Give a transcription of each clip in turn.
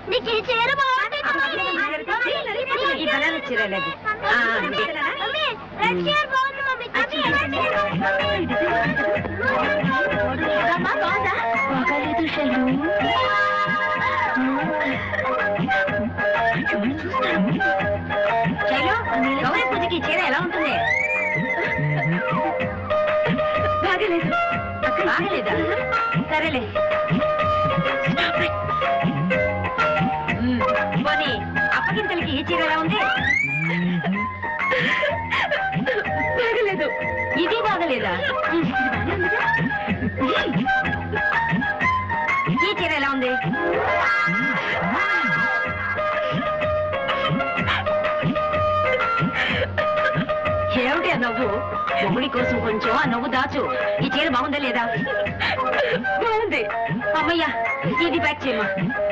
నీకు ఈ చీర బాగుంది మమ్మీ. ఈ బనానా చీర లేదు. ఆ, ఇది. మమ్మీ, రెడ్ చీర బాగుంది మమ్మీ. మమ్మీ, రెడ్ చీర. అమ్మా, బాగుందా? బాగాలేదు శైలు శైలు గౌరీ పూజకి ఈ చీర ఎలా ఉంటుంది బాగలేదు బాగలేదా సరేలే మ్మ్. పోనీ అప్పగింతలకి ఈ చీర ఎలా ఉంది బాగలేదు ఇది బాగలేదా ఇది బాగానే ఉందిగా? ఈ చీర ఎలా ఉంది ఏమిటి ఆ నవ్వు మొగుడి కోసం కొంచెం ఆ నవ్వు దాచు ఈ చీర బాగుందా లేదా బాగుంది అమ్మయ్యా ఇది ప్యాక్ చేయమా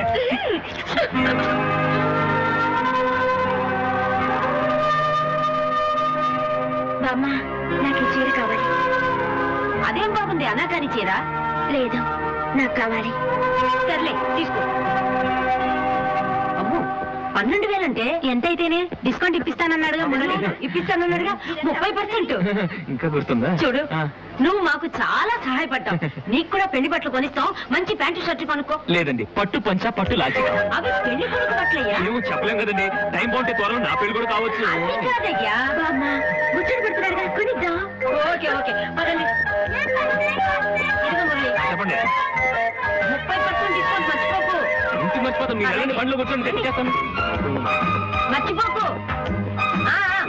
బామ్మ నాకు ఈ చీర కావాలి అదేం బాగుంది అనాకాని చీర లేదు నాకు కావాలి సర్లే తీసుకో అమ్మో పన్నెండు వేలంటే ఎంత అయితేనే డిస్కౌంట్ ఇప్పిస్తానన్నాడుగా మురళి ఇప్పిస్తానన్నాడుగా ముప్పై పర్సెంట్ ఇంకా గుర్తుందా చూడు ఆ, నువ్వు మాకు చాలా సహాయపడ్డావు నీకు కూడా పెళ్లి బట్టలు కొనిస్తాం మంచి ప్యాంటు షర్ట్ కొనుక్కో లేదండి పట్టు పంచ పట్టు లాచి కావాలి. అవి పెళ్లి కొడుకు బట్టలయ్యా ఏమో చెప్పలేం కదండి టైం బాగుంటే త్వరలో నా పెళ్లి కూడా కావచ్చు అది కాదయ్యా బామ్మ ముచ్చట పెడుతున్నాడు కదా కొనిద్దాం ఓకే ఓకే పదండి ఇదిగో మురళి చెప్పండి ముప్పై పర్సెంట్ డిస్కౌంట్ మర్చిపోకు ఇంటి మర్చిపోతాం మీరు వెళ్ళండి బండ్లో కూర్చొని తెచ్చేస్తాను మర్చిపోకు ఆ, ఆ.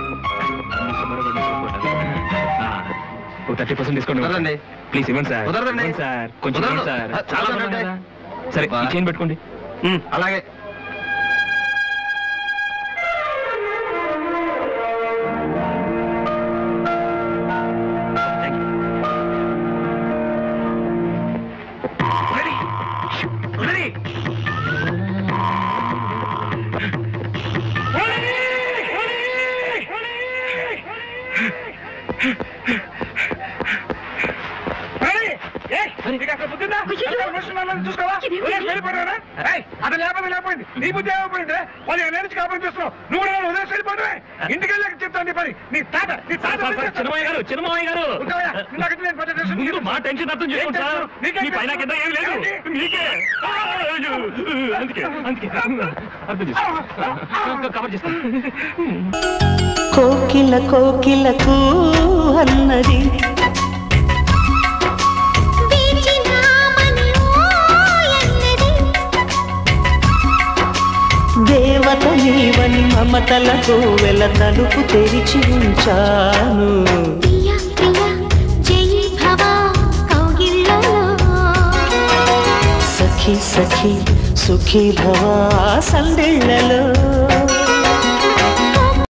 ఓ థర్టీ పర్సెంట్ డిస్కౌంట్ కుదరదండి. ప్లీజ్ ఇవ్వండి సార్ కుదరదండి. ఇవ్వండి సార్ కొంచెం కుదరదు. ఇవ్వండి సార్ ఆ, చాలా కుదరదండి. బాగుంది కదా? సరే బా. ఈ చైన్ పెట్టుకోండి అలాగే థ్యాంక్ యూ అతను లేకపోతే లేకపోయింది నీ బుద్ధి ఏమైపోయింది వాళ్ళు నేర్చి కాపురం చేస్తున్నావు నువ్వు కూడా నన్ను వదిలేసి వెళ్ళిపోవడమే ఇంటికి వెళ్ళాక చెప్తాను నీ పని నీ తాత నీ తాత సార్, సార్, చిన్నమాయ గారు చిన్నమాయ గారు ఉంటావా? ఇందాక నేను పట్టే డ్రెస్ ముందు మా టెన్షన్ అర్థం చేసుకోండి సార్ నీకేం మీ పైన కింద ఏం లేదు ఏంటి? మీకే ఆ, అయ్యో. అందుకే అందుకే అర్థం చేసుకో కవర్ చేస్తాను కోకిల కోకిలకు అన్నది దేవత నీవని మమతలకు వెల తలుపు తెరిచి ఉంచాను ప్రియ ప్రియ జై భవ కౌగిళ్ళలో సఖి సఖి సుఖీ భవా సందిళ్ళలో